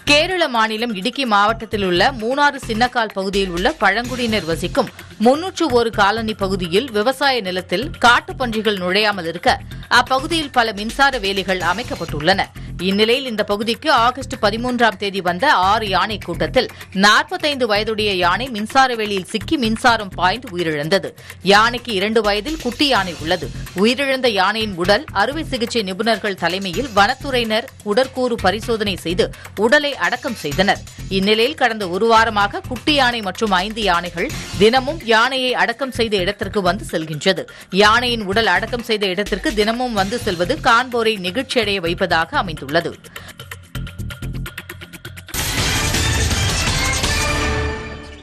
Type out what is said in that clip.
கேரள மாநிலம் இடுக்கி மாவட்டத்தில் உள்ள மூணாறு சின்னக்கால் பகுதியில் உள்ள பழங்குடியினர் வசிக்கும் முன்னூற்று ஒரு காலனி பகுதியில் விவசாய நிலத்தில் காட்டுப் பன்றிகள் நுழையாமல் இருக்க அப்பகுதியில் பல மின்சார வேலிகள் அமைக்கப்பட்டுள்ளன இந்நிலையில் இந்த பகுதிக்கு ஆகஸ்ட் பதிமூன்றாம் தேதி வந்த ஆறு யானை கூட்டத்தில் நாற்பத்தைந்து வயதுடைய யானை மின்சார வேலியில் சிக்கி மின்சாரம் பாய்ந்து உயிரிழந்தது யானைக்கு இரண்டு வயதில் குட்டி யானை உள்ளது உயிரிழந்த யானையின் உடல் அறுவை சிகிச்சை நிபுணர்கள் தலைமையில் வனத்துறையினர் உடற்கூறு பரிசோதனை செய்து உடலை அடக்கம் செய்தனர் இந்நிலையில் கடந்த ஒரு வாரமாக குட்டி யானை மற்றும் ஐந்து யானைகள் தினமும் யானையை அடக்கம் செய்த இடத்திற்கு வந்து செல்கின்றது யானையின் உடல் அடக்கம் செய்த இடத்திற்கு தினமும் வந்து செல்வது காண்போரை நெகிழ்ச்சியடைய வைப்பதாக அமைந்துள்ளது